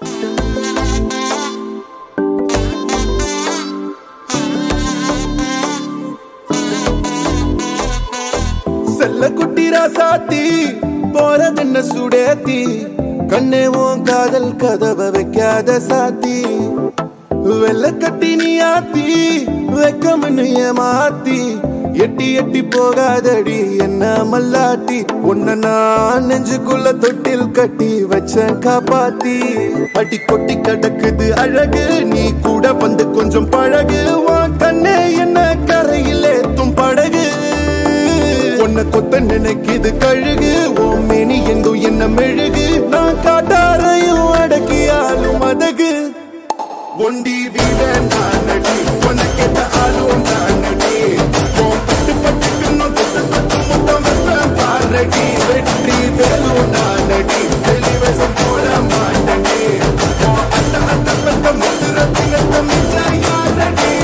செல்ல குட்டி ராசாத்தி போறதென்ன சுடேத்தி கண்ணே உன் காதல் கதவை வைக்காத சாத்தி வெள்ள கட்டி நீ ஆத்தி வெக்கம்னு ஏமாத்தி எட்டி எட்டி போகாதடி என்ன மல்லாட்டி உன்ன நான் நெஞ்சுக்குள்ள தொட்டில் கட்டி வச்ச காப்பாத்தி அடி கொட்டி கிடக்குது அழகு நீ கூட வந்து கொஞ்சம் பழகு உன் கண்ணே என்ன கரையில் ஏத்தும் படகு உன்னை கொத்த நினைக்குது கழுகு ஓ மேனி எங்கும் என்ன மெழுகு நான் காட்டாரையும் அடக்கியாலும் அதகு ஒண்டி வீட நானடி உனக்கேத்த ஆளும் நானடி உன் பட்டு பட்டுக்குன்னு தொட்டு தொட்டு முத்தம் வைப்பேன் பாரடி வெற்றி வேலும் நானடி வெளிவசம் போட மாட்டடி உன் அத்த அத்த பத்த முத்துர தினத்த மிச்ச யாரடி